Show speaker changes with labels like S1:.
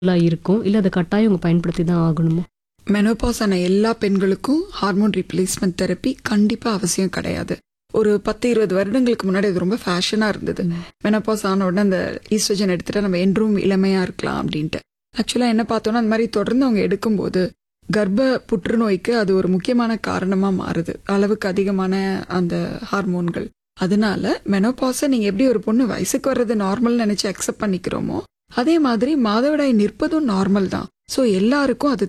S1: இருக்கும் இல்ல அதை கட்டாயம் அவங்க பயன்படுத்தி தான் ஆகணுமா
S2: மெனோபாஸ் ஆன எல்லா பெண்களுக்கும் ஹார்மோன் ரீப்ளேஸ்மெண்ட் தெரப்பி கண்டிப்பாக அவசியம் கிடையாது ஒரு பத்து இருபது வருடங்களுக்கு முன்னாடி அது ரொம்ப ஃபேஷனாக இருந்தது மெனோபாஸ் ஆன உடனே அந்த ஈஸ்ட்ரஜன் எடுத்துட்டா நம்ம என்றும் இளமையாக இருக்கலாம் அப்படின்ட்டு ஆக்சுவலாக என்ன பார்த்தோன்னா அந்த மாதிரி தொடர்ந்து அவங்க எடுக்கும்போது கர்ப்ப புற்றுநோய்க்கு அது ஒரு முக்கியமான காரணமாக மாறுது அளவுக்கு அதிகமான அந்த ஹார்மோன்கள் அதனால மெனோபாஸை நீங்கள் எப்படி ஒரு பொண்ணு வயசுக்கு வர்றது நார்மல் நினச்சி அக்செப்ட் பண்ணிக்கிறோமோ அதே மாதிரி மாதவிடாய் நிற்பதும் நார்மல் தான் ஸோ எல்லாருக்கும் அது